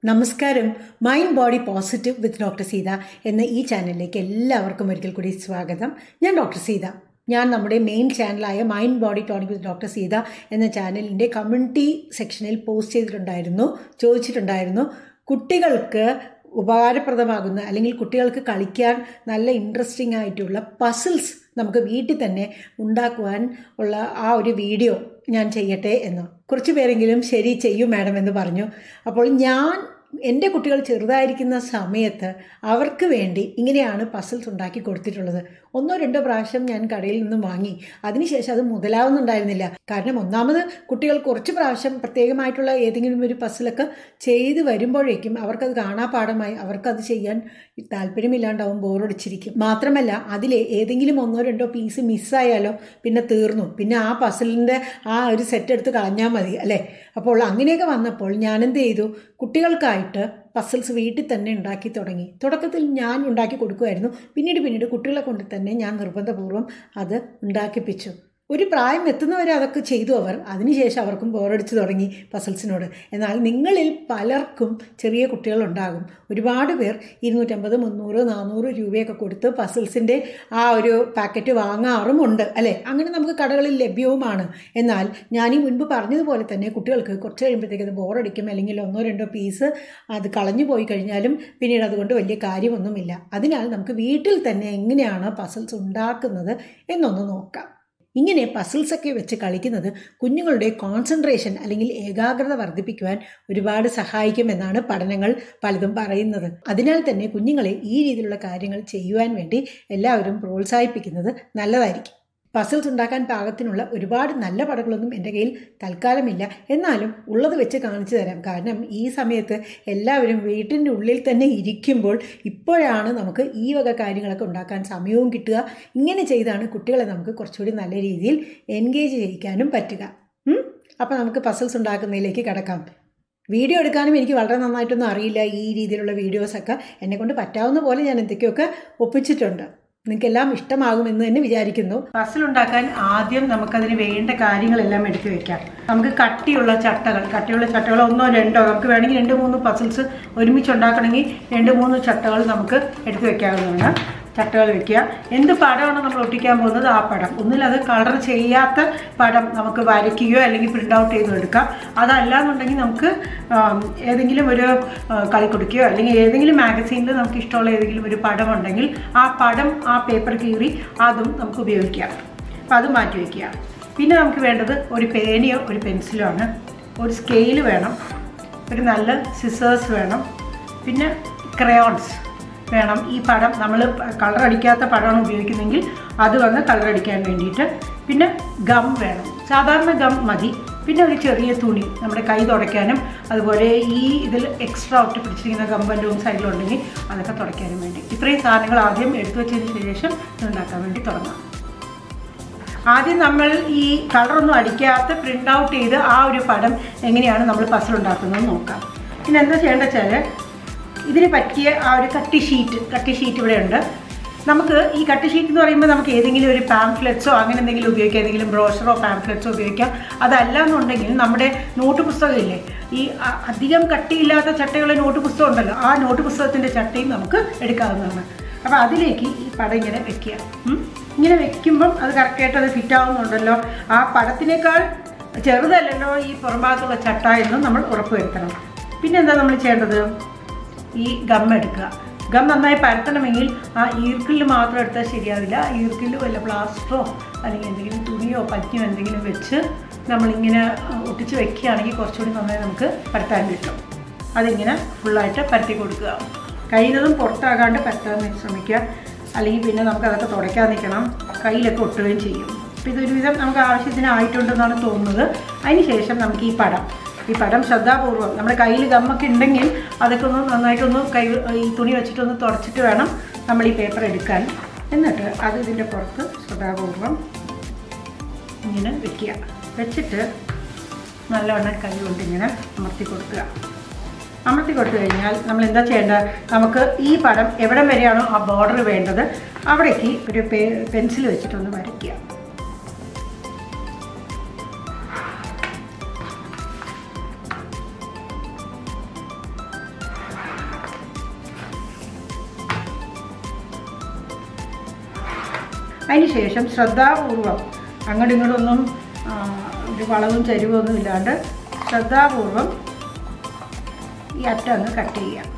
നമസ്കാരം mind body positive with doctor Seetha എന്ന ഈ ചാനലിലേക്ക് എല്ലാവർക്കും ഒരിക്കൽ കൂടി സ്വാഗതം ഞാൻ ഡോക്ടർ സീത ഞാൻ നമ്മുടെ മെയിൻ ചാനലായ mind body tonic with doctor Seetha എന്ന ചാനലിൻ്റെ കമ്മ്യൂണിറ്റി സെക്ഷനിൽ പോസ്റ്റ് ചെയ്തിട്ടുണ്ടായിരുന്നു ചോദിച്ചിട്ടുണ്ടായിരുന്നു കുട്ടികൾക്ക് ഉപകാരപ്രദമാകുന്ന അല്ലെങ്കിൽ കുട്ടികൾക്ക് കളിക്കാൻ നല്ല ഇൻട്രസ്റ്റിംഗ് ആയിട്ടുള്ള പസിൽസ് നമുക്ക് വീട്ടിൽ തന്നെ ഉണ്ടാക്കുവാൻ ഉള്ള ആ ഒരു വീഡിയോ ഞാൻ ചെയ്യട്ടെ എന്ന് കുറച്ച് പേരെങ്കിലും ശരി ചെയ്യും മാഡം എന്ന് പറഞ്ഞു അപ്പോൾ ഞാൻ എൻ്റെ കുട്ടികൾ ചെറുതായിരിക്കുന്ന സമയത്ത് അവർക്ക് വേണ്ടി ഇങ്ങനെയാണ് പസിൽസ് ഉണ്ടാക്കി കൊടുത്തിട്ടുള്ളത് ഒന്നോ രണ്ടോ പ്രാവശ്യം ഞാൻ കടയിൽ നിന്നും വാങ്ങി അതിനുശേഷം അത് മുതലാവുന്നുണ്ടായിരുന്നില്ല കാരണം ഒന്നാമത് കുട്ടികൾ കുറച്ച് പ്രാവശ്യം പ്രത്യേകമായിട്ടുള്ള ഏതെങ്കിലും ഒരു പസിലൊക്കെ ചെയ്ത് വരുമ്പോഴേക്കും അവർക്കത് കാണാപാഠമായി അവർക്കത് ചെയ്യാൻ താല്പര്യമില്ലാണ്ടാവും ബോറടിച്ചിരിക്കും മാത്രമല്ല അതിലെ ഏതെങ്കിലും ഒന്നോ രണ്ടോ പീസ് മിസ്സായാലോ പിന്നെ തീർന്നു പിന്നെ ആ പസിലിൻ്റെ ആ ഒരു സെറ്റ് എടുത്ത് കളഞ്ഞാൽ മതി അല്ലേ അപ്പോൾ അങ്ങനെയൊക്കെ വന്നപ്പോൾ ഞാനെന്ത് ചെയ്തു കുട്ടികൾക്കായിട്ട് പസിൽസ് വീട്ടിൽ തന്നെ ഉണ്ടാക്കി തുടങ്ങി തുടക്കത്തിൽ ഞാൻ ഉണ്ടാക്കി കൊടുക്കുമായിരുന്നു പിന്നീട് പിന്നീട് കുട്ടികളെ കൊണ്ട് തന്നെ ഞാൻ നിർബന്ധപൂർവ്വം അത് ഉണ്ടാക്കിപ്പിച്ചു ഒരു പ്രായം എത്തുന്നവരെ അതൊക്കെ ചെയ്തു അവർ അതിനുശേഷം അവർക്കും ബോറടിച്ചു തുടങ്ങി പസിൽസിനോട് എന്നാൽ നിങ്ങളിൽ പലർക്കും ചെറിയ കുട്ടികളുണ്ടാകും ഒരുപാട് പേർ ഇരുന്നൂറ്റമ്പത് മുന്നൂറ് നാനൂറ് രൂപയൊക്കെ കൊടുത്ത് പസിൽസിൻ്റെ ആ ഒരു പാക്കറ്റ് വാങ്ങാറുമുണ്ട് അല്ലേ അങ്ങനെ നമുക്ക് കടകളിൽ ലഭ്യവുമാണ് എന്നാൽ ഞാൻ ഈ മുൻപ് പറഞ്ഞതുപോലെ തന്നെ കുട്ടികൾക്ക് കുറച്ച് കഴിയുമ്പോഴത്തേക്ക് അത് ബോറടിക്കും അല്ലെങ്കിൽ ഒന്നോ രണ്ടോ പീസ് അത് കളഞ്ഞു പോയി കഴിഞ്ഞാലും പിന്നീട് അതുകൊണ്ട് വലിയ കാര്യമൊന്നുമില്ല അതിനാൽ നമുക്ക് വീട്ടിൽ തന്നെ എങ്ങനെയാണ് പസിൽസ് ഉണ്ടാക്കുന്നത് എന്നൊന്ന് നോക്കാം ഇങ്ങനെ പസിൽസൊക്കെ വെച്ച് കളിക്കുന്നത് കുഞ്ഞുങ്ങളുടെ കോൺസെൻട്രേഷൻ അല്ലെങ്കിൽ ഏകാഗ്രത വർദ്ധിപ്പിക്കുവാൻ ഒരുപാട് സഹായിക്കുമെന്നാണ് പഠനങ്ങൾ പലതും പറയുന്നത് അതിനാൽ തന്നെ കുഞ്ഞുങ്ങളെ ഈ രീതിയിലുള്ള കാര്യങ്ങൾ ചെയ്യുവാൻ വേണ്ടി എല്ലാവരും പ്രോത്സാഹിപ്പിക്കുന്നത് നല്ലതായിരിക്കും പസിൽസ് ഉണ്ടാക്കാൻ പാകത്തിനുള്ള ഒരുപാട് നല്ല പടങ്ങളൊന്നും എൻ്റെ കയ്യിൽ തൽക്കാലമില്ല എന്നാലും ഉള്ളത് വെച്ച് കാണിച്ചു തരാം കാരണം ഈ സമയത്ത് എല്ലാവരും വീട്ടിൻ്റെ ഉള്ളിൽ തന്നെ ഇരിക്കുമ്പോൾ ഇപ്പോഴാണ് നമുക്ക് ഈ വക കാര്യങ്ങളൊക്കെ ഉണ്ടാക്കാൻ സമയവും കിട്ടുക ഇങ്ങനെ ചെയ്താണ് കുട്ടികളെ നമുക്ക് കുറച്ചുകൂടി നല്ല രീതിയിൽ എൻഗേജ് ചെയ്യിക്കാനും പറ്റുക അപ്പോൾ നമുക്ക് പസിൽസ് ഉണ്ടാക്കുന്നതിലേക്ക് കിടക്കാം വീഡിയോ എടുക്കാനും എനിക്ക് വളരെ നന്നായിട്ടൊന്നും അറിയില്ല ഈ രീതിയിലുള്ള വീഡിയോസൊക്കെ എന്നെക്കൊണ്ട് പറ്റാവുന്ന പോലെ ഞാൻ എന്തൊക്കെയൊക്കെ ഒപ്പിച്ചിട്ടുണ്ട് നിങ്ങൾക്കെല്ലാം ഇഷ്ടമാകുമെന്ന് തന്നെ വിചാരിക്കുന്നു പസിൽ ഉണ്ടാക്കാൻ ആദ്യം നമുക്കതിന് വേണ്ട കാര്യങ്ങളെല്ലാം എടുത്തു വെക്കാം നമുക്ക് കട്ടിയുള്ള ചട്ടകൾ കട്ടിയുള്ള ചട്ടകൾ ഒന്നോ രണ്ടോ നമുക്ക് വേണമെങ്കിൽ രണ്ട് മൂന്ന് പസിൽസ് ഒരുമിച്ച് ഉണ്ടാക്കണമെങ്കിൽ രണ്ട് മൂന്ന് ചട്ടകൾ നമുക്ക് എടുത്തു വെക്കാവുന്നതാണ് ചട്ടകൾ വെക്കുക എന്ത് പടമാണ് നമ്മൾ ഒട്ടിക്കാൻ പോകുന്നത് ആ പടം ഒന്നിൽ അത് കളർ ചെയ്യാത്ത പടം നമുക്ക് വരയ്ക്കുകയോ അല്ലെങ്കിൽ പ്രിൻ്റ് ഔട്ട് ചെയ്തോ എടുക്കാം അതല്ല എന്നുണ്ടെങ്കിൽ നമുക്ക് ഏതെങ്കിലും ഒരു കളിക്കൊടുക്കുകയോ അല്ലെങ്കിൽ ഏതെങ്കിലും മാഗസീനിൽ നമുക്ക് ഇഷ്ടമുള്ള ഏതെങ്കിലും ഒരു പടം ഉണ്ടെങ്കിൽ ആ പടം ആ പേപ്പർ കീറി അതും നമുക്ക് ഉപയോഗിക്കാം അപ്പോൾ അത് മാറ്റി വയ്ക്കുക പിന്നെ നമുക്ക് വേണ്ടത് ഒരു പേനയോ ഒരു പെൻസിലോ ആണ് ഒരു സ്കെയിൽ വേണം ഒരു നല്ല സിസേഴ്സ് വേണം പിന്നെ ക്രയോൺസ് വേണം ഈ പടം നമ്മൾ കളർ അടിക്കാത്ത പടമാണ് ഉപയോഗിക്കുന്നതെങ്കിൽ അത് വന്ന് കളർ അടിക്കാൻ വേണ്ടിയിട്ട് പിന്നെ ഗം വേണം സാധാരണ ഗം മതി പിന്നെ ഒരു ചെറിയ തുണി നമ്മുടെ കൈ തുടയ്ക്കാനും അതുപോലെ ഈ ഇതിൽ എക്സ്ട്രാ ഒട്ടി പിടിച്ചിരിക്കുന്ന ഗമ്പലും സൈഡിലുണ്ടെങ്കിൽ അതൊക്കെ തുടയ്ക്കാനും വേണ്ടി ഇത്രയും സാധനങ്ങൾ ആദ്യം എടുത്തു വെച്ചതിന് ശേഷം ഉണ്ടാക്കാൻ വേണ്ടി തുടങ്ങാം ആദ്യം നമ്മൾ ഈ കളറൊന്നും അടിക്കാത്ത പ്രിൻ്റ് ഔട്ട് ചെയ്ത് ആ ഒരു പടം എങ്ങനെയാണ് നമ്മൾ പസിൽ ഉണ്ടാക്കുന്നത് നോക്കാം പിന്നെ എന്താ ചെയ്യേണ്ടത് വെച്ചാൽ ഇതിന് പറ്റിയ ആ ഒരു കട്ടി ഷീറ്റ് കട്ടി ഷീറ്റ് ഇവിടെ ഉണ്ട് നമുക്ക് ഈ കട്ടി ഷീറ്റ് എന്ന് പറയുമ്പോൾ നമുക്ക് ഏതെങ്കിലും ഒരു പാംഫ്ലെറ്റ്സോ അങ്ങനെ എന്തെങ്കിലും ഉപയോഗിക്കാം ഏതെങ്കിലും ബ്രോഷറോ പാംഫ്ലെറ്റ്സോ ഉപയോഗിക്കാം അതല്ല എന്നുണ്ടെങ്കിൽ നമ്മുടെ നോട്ട് പുസ്തകമില്ലേ ഈ അധികം കട്ടിയില്ലാത്ത ചട്ടയുള്ള നോട്ട് പുസ്തകം ഉണ്ടല്ലോ ആ നോട്ട് പുസ്തകത്തിൻ്റെ ചട്ടയും നമുക്ക് എടുക്കാവുന്നതാണ് അപ്പോൾ അതിലേക്ക് ഈ പടം ഇങ്ങനെ വെക്കുക ഇങ്ങനെ വെക്കുമ്പം അത് കറക്റ്റായിട്ട് അത് ഫിറ്റ് ആവുന്നുണ്ടല്ലോ ആ പടത്തിനേക്കാൾ ചെറുതല്ലല്ലോ ഈ പുറംഭാഗത്തുള്ള ചട്ട എന്ന് നമ്മൾ ഉറപ്പുവരുത്തണം പിന്നെ എന്താ നമ്മൾ ചെയ്യേണ്ടത് ഈ ഗം എടുക്കുക ഗം നന്നായി പരത്തണമെങ്കിൽ ആ ഈർക്കിൽ മാത്രം എടുത്താൽ ശരിയാവില്ല ഈർക്കിൽ വല്ല പ്ലാസ്റ്ററോ അല്ലെങ്കിൽ എന്തെങ്കിലും തുണിയോ പറ്റിയോ എന്തെങ്കിലും വെച്ച് നമ്മളിങ്ങനെ ഒട്ടിച്ച് വെക്കുകയാണെങ്കിൽ കുറച്ചുകൂടി നന്നായി നമുക്ക് പരത്താൻ കിട്ടും അതിങ്ങനെ ഫുള്ളായിട്ട് പരത്തി കൊടുക്കുക കഴിയുന്നതും പുറത്താകാണ്ട് പരത്താൻ ശ്രമിക്കുക അല്ലെങ്കിൽ പിന്നെ നമുക്ക് അതൊക്കെ തുടയ്ക്കാൻ നിൽക്കണം കയ്യിലൊക്കെ ഒട്ടുകയും ചെയ്യും അപ്പോൾ ഇതൊരുവിധം നമുക്ക് ആവശ്യത്തിന് ആയിട്ടുണ്ടെന്നാണ് തോന്നുന്നത് അതിന് ശേഷം നമുക്ക് ഈ പടം ഈ പടം ശ്രദ്ധാപൂർവം നമ്മുടെ കയ്യിൽ ഗമ്മൊക്കെ ഉണ്ടെങ്കിൽ അതൊക്കെ ഒന്ന് നന്നായിട്ടൊന്ന് കൈ ഈ തുണി വെച്ചിട്ടൊന്ന് തുടച്ചിട്ട് വേണം നമ്മൾ ഈ പേപ്പർ എടുക്കാൻ എന്നിട്ട് അത് ഇതിൻ്റെ പുറത്ത് ശ്രദ്ധാപൂർവം ഇങ്ങനെ വെക്കുക വെച്ചിട്ട് നല്ലവണ്ണം കൈ കൊണ്ട് ഇങ്ങനെ അമർത്തി കൊടുക്കുക അമർത്തി കൊടുത്തു കഴിഞ്ഞാൽ നമ്മൾ എന്താ ചെയ്യേണ്ടത് നമുക്ക് ഈ പടം എവിടം വരെയാണോ ആ ബോർഡർ വേണ്ടത് അവിടേക്ക് ഒരു പെൻസിൽ വെച്ചിട്ടൊന്ന് വരയ്ക്കുക അതിന് ശേഷം ശ്രദ്ധാപൂർവം അങ്ങോട്ടും ഇങ്ങോട്ടൊന്നും ആ, ഒരു വളവും ചരിവും ഒന്നും ഇല്ലാണ്ട് ശ്രദ്ധാപൂർവം ഈ അറ്റം അങ്ങ് കട്ട് ചെയ്യാം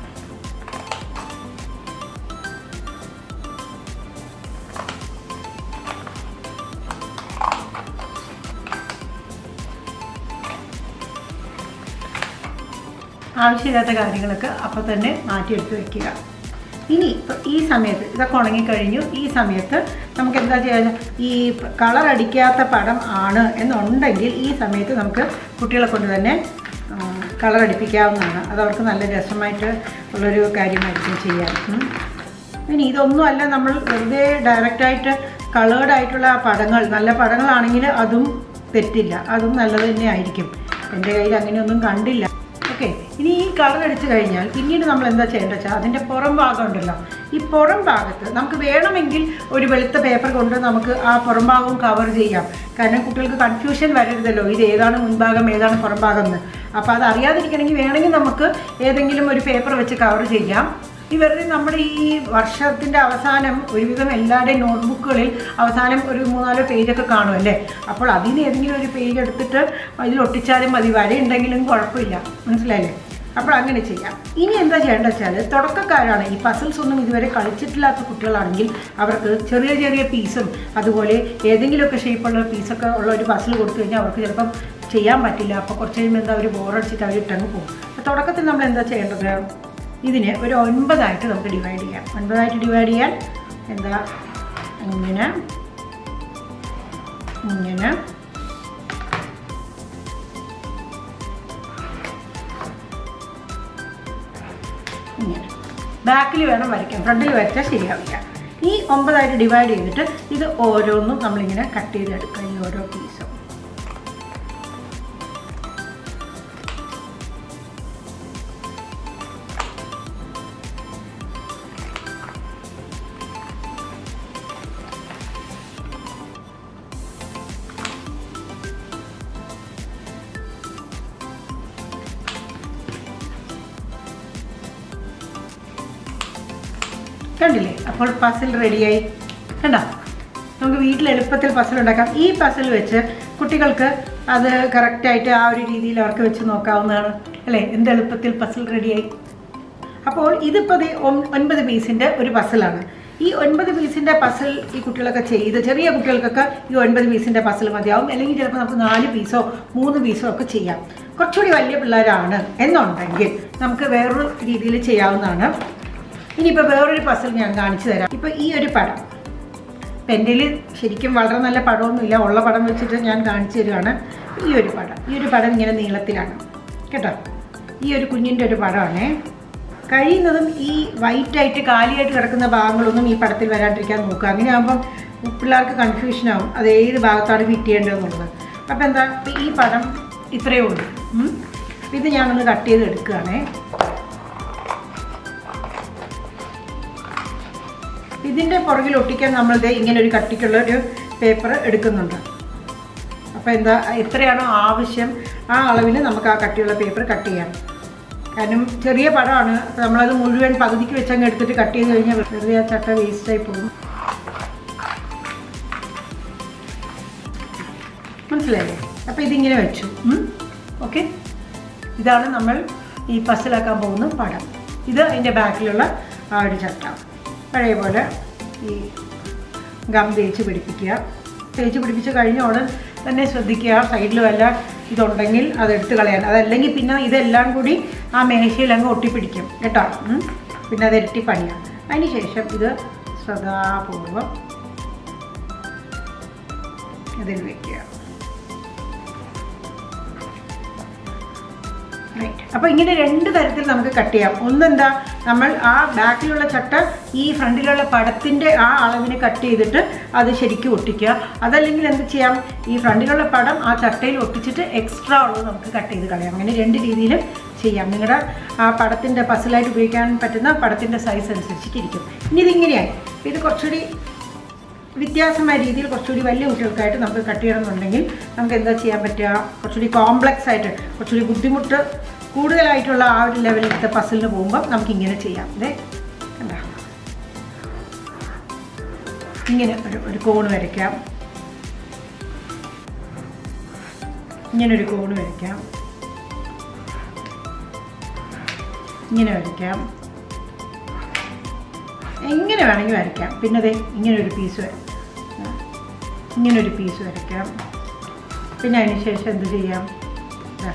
ആവശ്യമില്ലാത്ത കാര്യങ്ങളൊക്കെ അപ്പോൾ തന്നെ മാറ്റിയെടുത്ത് വെക്കുക ഇനി ഇപ്പം ഈ സമയത്ത് ഇതൊക്കെ ഉണങ്ങിക്കഴിഞ്ഞു ഈ സമയത്ത് നമുക്ക് എന്താ ചെയ്യാൻ ഈ കളർ അടിക്കാത്ത പടം ആണ് എന്നുണ്ടെങ്കിൽ ഈ സമയത്ത് നമുക്ക് കുട്ടികളെ കൊണ്ട് തന്നെ കളർ അടിപ്പിക്കാവുന്നതാണ് അത് അവർക്ക് നല്ല രസമായിട്ട് ഉള്ളൊരു കാര്യമായിരിക്കും ചെയ്യാൻ ഉം. ഇനി ഇതൊന്നുമല്ല നമ്മൾ വെറുതെ ഡയറക്റ്റായിട്ട് കളേർഡ് ആയിട്ടുള്ള ആ പടങ്ങൾ നല്ല പടങ്ങളാണെങ്കിൽ അതും തെറ്റില്ല അതും നല്ലത് തന്നെ ആയിരിക്കും എൻ്റെ കയ്യിൽ അങ്ങനെയൊന്നും കണ്ടില്ല ഓക്കെ ഇനി ഈ കളർ അടിച്ചു കഴിഞ്ഞാൽ പിന്നീട് നമ്മൾ എന്താ ചെയ്യേണ്ടത് വെച്ചാൽ അതിൻ്റെ പുറം ഭാഗം ഉണ്ടല്ലോ ഈ പുറം ഭാഗത്ത് നമുക്ക് വേണമെങ്കിൽ ഒരു വെളുത്ത പേപ്പർ കൊണ്ട് നമുക്ക് ആ പുറം ഭാഗവും കവർ ചെയ്യാം കാരണം കുട്ടികൾക്ക് കൺഫ്യൂഷൻ വരരുതല്ലോ ഇത് ഏതാണ് മുൻഭാഗം ഏതാണ് പുറം ഭാഗം എന്ന് അപ്പോൾ അത് അറിയാതിരിക്കണമെങ്കിൽ വേണമെങ്കിൽ നമുക്ക് ഏതെങ്കിലും ഒരു പേപ്പർ വെച്ച് കവർ ചെയ്യാം ഈ വെറുതെ നമ്മുടെ ഈ വർഷത്തിൻ്റെ അവസാനം ഒരുവിധം എല്ലാവരുടെയും നോട്ട്ബുക്കുകളിൽ അവസാനം ഒരു മൂന്നാലോ പേജൊക്കെ കാണും അല്ലേ അപ്പോൾ അതിൽ നിന്ന് ഏതെങ്കിലും ഒരു പേജ് എടുത്തിട്ട് അതിൽ ഒട്ടിച്ചാലും മതി വരയുണ്ടെങ്കിലും കുഴപ്പമില്ല മനസ്സിലായില്ലേ അപ്പോൾ അങ്ങനെ ചെയ്യാം ഇനി എന്താ ചെയ്യേണ്ടത് വെച്ചാൽ തുടക്കക്കാരാണ് ഈ പസിൽസ് ഒന്നും ഇതുവരെ കളിച്ചിട്ടില്ലാത്ത കുട്ടികളാണെങ്കിൽ അവർക്ക് ചെറിയ ചെറിയ പീസും അതുപോലെ ഏതെങ്കിലുമൊക്കെ ഷേപ്പുള്ള പീസൊക്കെ ഉള്ള ഒരു പസിൽ കൊടുത്തു കഴിഞ്ഞാൽ അവർക്ക് ചിലപ്പം ചെയ്യാൻ പറ്റില്ല അപ്പോൾ കുറച്ച് കഴിയുമ്പോൾ എന്താ അവർ ബോറടിച്ചിട്ട് അവർ ഇട്ടങ്ങ് പോകും അപ്പോൾ തുടക്കത്തിൽ നമ്മൾ എന്താ ചെയ്യേണ്ടത് ഇതിനെ ഒരു ഒൻപതായിട്ട് നമുക്ക് ഡിവൈഡ് ചെയ്യാം ഒൻപതായിട്ട് ഡിവൈഡ് ചെയ്യാൻ എന്താ ഇങ്ങനെ ഇങ്ങനെ ഇങ്ങനെ ബാക്കിൽ വേണം വരയ്ക്കാൻ ഫ്രണ്ടിൽ വരച്ചാൽ ശരിയാവില്ല ഈ ഒമ്പതായിട്ട് ഡിവൈഡ് ചെയ്തിട്ട് ഇത് ഓരോന്നും നമ്മളിങ്ങനെ കട്ട് ചെയ്തെടുക്കുക ഈ ഓരോ പീസും കണ്ടില്ലേ അപ്പോൾ പസിൽ റെഡിയായി കണ്ടോ നമുക്ക് വീട്ടിൽ എളുപ്പത്തിൽ പസിൽ ഉണ്ടാക്കാം ഈ പസിൽ വെച്ച് കുട്ടികൾക്ക് അത് കറക്റ്റായിട്ട് ആ ഒരു രീതിയിൽ അവർക്ക് വെച്ച് നോക്കാവുന്നതാണ് അല്ലേ എന്ത് എളുപ്പത്തിൽ പസിൽ റെഡിയായി അപ്പോൾ ഇതിപ്പോൾ ദേ ഒൻ- ഒൻപത് പീസിൻ്റെ ഒരു പസിലാണ് ഈ ഒൻപത് പീസിൻ്റെ പസിൽ ഈ കുട്ടികളൊക്കെ ചെയ്ത് ചെറിയ കുട്ടികൾക്കൊക്കെ ഈ ഒൻപത് പീസിൻ്റെ പസിൽ മതിയാവും അല്ലെങ്കിൽ ചിലപ്പോൾ നമുക്ക് നാല് പീസോ മൂന്ന് പീസോ ഒക്കെ ചെയ്യാം കുറച്ചുകൂടി വലിയ പിള്ളേരാണ് എന്നുണ്ടെങ്കിൽ നമുക്ക് വേറൊരു രീതിയിൽ ചെയ്യാവുന്നതാണ് ഇനിയിപ്പോൾ വേറൊരു പസിൽ ഞാൻ കാണിച്ചു തരാം ഇപ്പോൾ ഈ ഒരു പടം പെൻഡിൽ ശരിക്കും വളരെ നല്ല പടമൊന്നുമില്ല ഉള്ള പടം വെച്ചിട്ട് ഞാൻ കാണിച്ചു തരുവാണ് ഈ ഒരു പടം ഈ ഒരു പടം ഇങ്ങനെ നീളത്തിലാണ് കേട്ടോ ഈ ഒരു കുഞ്ഞിൻ്റെ ഒരു പടമാണേ കഴിയുന്നതും ഈ വൈറ്റായിട്ട് കാലിയായിട്ട് കിടക്കുന്ന ഭാഗങ്ങളൊന്നും ഈ പടത്തിൽ വരാണ്ടിരിക്കാൻ നോക്കുക അങ്ങനെ ആകുമ്പം പിള്ളേർക്ക് കൺഫ്യൂഷനാവും അത് ഏത് ഭാഗത്താണ് ഫിറ്റ് ചെയ്യേണ്ടതെന്നുള്ളത് അപ്പോൾ എന്താ ഇപ്പം ഈ പടം ഇത്രയേ ഉള്ളൂ ഉം. ഇത് ഞാനൊന്ന് കട്ട് ചെയ്ത് എടുക്കുകയാണേ ഇതിൻ്റെ പുറകിൽ ഒട്ടിക്കാൻ നമ്മളിത് ഇങ്ങനെ ഒരു കട്ടിക്കുള്ള ഒരു പേപ്പർ എടുക്കുന്നുണ്ട് അപ്പോൾ എന്താ എത്രയാണോ ആവശ്യം ആ അളവിൽ നമുക്ക് ആ കട്ടിയുള്ള പേപ്പർ കട്ട് ചെയ്യാം കാരണം ചെറിയ പടമാണ് അപ്പോൾ നമ്മളത് മുഴുവൻ പകുതിക്ക് വെച്ചങ്ങ് എടുത്തിട്ട് കട്ട് ചെയ്ത് കഴിഞ്ഞാൽ വെറുതെ ആ ചട്ട വേസ്റ്റായി പോകും മനസ്സിലായില്ലേ അപ്പോൾ ഇതിങ്ങനെ വെച്ചു ഓക്കെ ഇതാണ് നമ്മൾ ഈ പസിലാക്കാൻ പോകുന്ന പടം ഇത് അതിൻ്റെ ബാക്കിലുള്ള ആ ഒരു ചട്ട പഴയ പോലെ ഈ ഗം തേച്ച് പിടിപ്പിക്കുക തേച്ച് പിടിപ്പിച്ച് കഴിഞ്ഞ ഉടൻ തന്നെ ശ്രദ്ധിക്കുക സൈഡിൽ വല്ല ഇതുണ്ടെങ്കിൽ അതെടുത്ത് കളയാൻ അതല്ലെങ്കിൽ പിന്നെ ഇതെല്ലാം കൂടി ആ മേശയിൽ അങ്ങ് ഒട്ടിപ്പിടിക്കും കേട്ടോ ഉം. പിന്നെ അത് ഇരട്ടി പണിയാണ് അതിന് ശേഷം ഇത് ശ്രദ്ധാപൂർവം ഇതിൽ വയ്ക്കുക റൈറ്റ് അപ്പോൾ ഇങ്ങനെ രണ്ട് തരത്തിൽ നമുക്ക് കട്ട് ചെയ്യാം ഒന്നെന്താ നമ്മൾ ആ ബാക്കിലുള്ള ചട്ട ഈ ഫ്രണ്ടിലുള്ള പടത്തിൻ്റെ ആ അളവിന് കട്ട് ചെയ്തിട്ട് അത് ശരിക്കും ഒട്ടിക്കുക അതല്ലെങ്കിൽ എന്ത് ചെയ്യാം ഈ ഫ്രണ്ടിലുള്ള പടം ആ ചട്ടയിൽ ഒട്ടിച്ചിട്ട് എക്സ്ട്രാ ഉള്ളത് നമുക്ക് കട്ട് ചെയ്ത് കളയാം അങ്ങനെ രണ്ട് രീതിയിലും ചെയ്യാം നിങ്ങളുടെ ആ പടത്തിൻ്റെ പസിലായിട്ട് ഉപയോഗിക്കാൻ പറ്റുന്ന പടത്തിൻ്റെ സൈസ് അനുസരിച്ചിട്ടിരിക്കും ഇനി ഇതിങ്ങനെയായി ഇത് കുറച്ചുകൂടി വ്യത്യാസമായ രീതിയിൽ കുറച്ചുകൂടി വലിയ കുട്ടികൾക്കായിട്ട് നമുക്ക് കട്ട് ചെയ്യണമെന്നുണ്ടെങ്കിൽ നമുക്ക് എന്താ ചെയ്യാൻ പറ്റുക കുറച്ചുകൂടി കോംപ്ലക്സ് ആയിട്ട് കുറച്ചുകൂടി ബുദ്ധിമുട്ട് കൂടുതലായിട്ടുള്ള ആ ഒരു ലെവലിലത്തെ പസിലിന് പോകുമ്പോൾ നമുക്ക് ഇങ്ങനെ ചെയ്യാം അതെ കണ്ടാ ഇങ്ങനെ ഒരു ഒരു കോണ് വരയ്ക്കാം ഇങ്ങനെ ഒരു കോണ് വരയ്ക്കാം ഇങ്ങനെ വരയ്ക്കാം എങ്ങനെ വേണമെങ്കിൽ വരയ്ക്കാം പിന്നെ അതെ ഇങ്ങനെ ഒരു പീസ് ഇങ്ങനെ ഒരു പീസ് വരയ്ക്കാം പിന്നെ അതിന് ശേഷം എന്ത് ചെയ്യാം ദാ,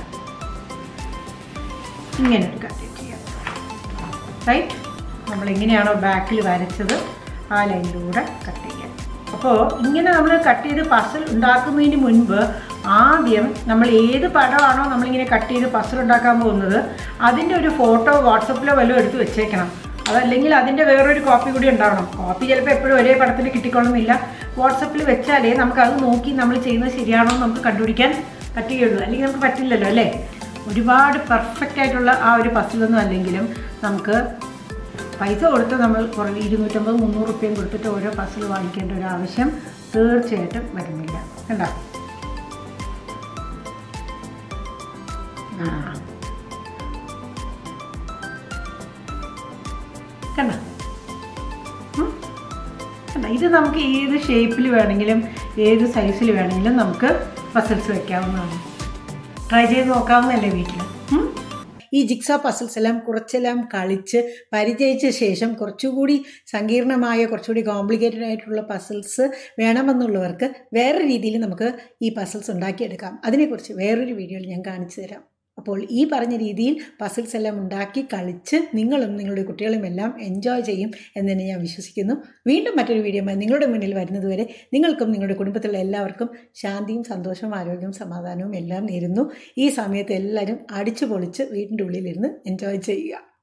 ഇങ്ങനെ ഒരു കട്ട് ചെയ്യാം റൈറ്റ് നമ്മൾ എങ്ങനെയാണോ ബാക്കിൽ വരച്ചത് ആ ലൈനിലൂടെ കട്ട് ചെയ്യാം അപ്പോൾ ഇങ്ങനെ നമ്മൾ കട്ട് ചെയ്ത് പസിൽ ഉണ്ടാക്കുന്നതിന് മുൻപ് ആദ്യം നമ്മൾ ഏത് പടമാണോ നമ്മളിങ്ങനെ കട്ട് ചെയ്ത് പസിൽ ഉണ്ടാക്കാൻ പോകുന്നത് അതിൻ്റെ ഒരു ഫോട്ടോ വാട്സപ്പിലോ വല്ലതും എടുത്ത് വെച്ചേക്കണം അതല്ലെങ്കിൽ അതിൻ്റെ വേറൊരു കോപ്പി കൂടി ഉണ്ടാവണം കോപ്പി ചിലപ്പോൾ എപ്പോഴും ഒരേ പടത്തിൽ കിട്ടിക്കൊള്ളുന്നില്ല വാട്സപ്പിൽ വെച്ചാലേ നമുക്കത് നോക്കി നമ്മൾ ചെയ്യുന്നത് ശരിയാണോ എന്ന് നമുക്ക് കണ്ടുപിടിക്കാൻ പറ്റുകയുള്ളൂ അല്ലെങ്കിൽ നമുക്ക് പറ്റില്ലല്ലോ അല്ലേ ഒരുപാട് പെർഫെക്റ്റ് ആയിട്ടുള്ള ആ ഒരു പസിലൊന്നും അല്ലെങ്കിലും നമുക്ക് പൈസ കൊടുത്ത് നമ്മൾ കുറേ ഇരുന്നൂറ്റമ്പത് മുന്നൂറ് റുപ്യയും കൊടുത്തിട്ട് ഓരോ പസിൽ വാങ്ങിക്കേണ്ട ഒരു ആവശ്യം തീർച്ചയായിട്ടും വരുന്നില്ല കണ്ടോ ആ കണ്ടോ ഉം? കണ്ടോ ഇത് നമുക്ക് ഏത് ഷേപ്പിൽ വേണമെങ്കിലും ഏത് സൈസിൽ വേണമെങ്കിലും നമുക്ക് പസിൽസ് വെക്കാവുന്നതാണ് ട്രൈ ചെയ്ത് നോക്കാവുന്നതല്ലേ വീട്ടിൽ ഈ ജിക്സ പസിൽസ് എല്ലാം കുറച്ചെല്ലാം കളിച്ച് പരിചയിച്ച ശേഷം കുറച്ചുകൂടി സങ്കീർണമായ കുറച്ചുകൂടി കോംപ്ലിക്കേറ്റഡ് ആയിട്ടുള്ള പസിൽസ് വേണമെന്നുള്ളവർക്ക് വേറെ രീതിയിൽ നമുക്ക് ഈ പസിൽസ് ഉണ്ടാക്കിയെടുക്കാം അതിനെക്കുറിച്ച് വേറൊരു വീഡിയോയിൽ ഞാൻ കാണിച്ചു തരാം അപ്പോൾ ഈ പറഞ്ഞ രീതിയിൽ പസിൽസ് എല്ലാം ഉണ്ടാക്കി കളിച്ച് നിങ്ങളും നിങ്ങളുടെ കുട്ടികളും എല്ലാം എൻജോയ് ചെയ്യും എന്ന് തന്നെ ഞാൻ വിശ്വസിക്കുന്നു വീണ്ടും മറ്റൊരു വീഡിയോമായി നിങ്ങളുടെ മുന്നിൽ വരുന്നതുവരെ നിങ്ങൾക്കും നിങ്ങളുടെ കുടുംബത്തിലുള്ള എല്ലാവർക്കും ശാന്തിയും സന്തോഷവും ആരോഗ്യവും സമാധാനവും എല്ലാം നേരുന്നു ഈ സമയത്ത് എല്ലാവരും അടിച്ചു പൊളിച്ച് വീടിൻ്റെ ഉള്ളിലിരുന്ന് എൻജോയ് ചെയ്യുക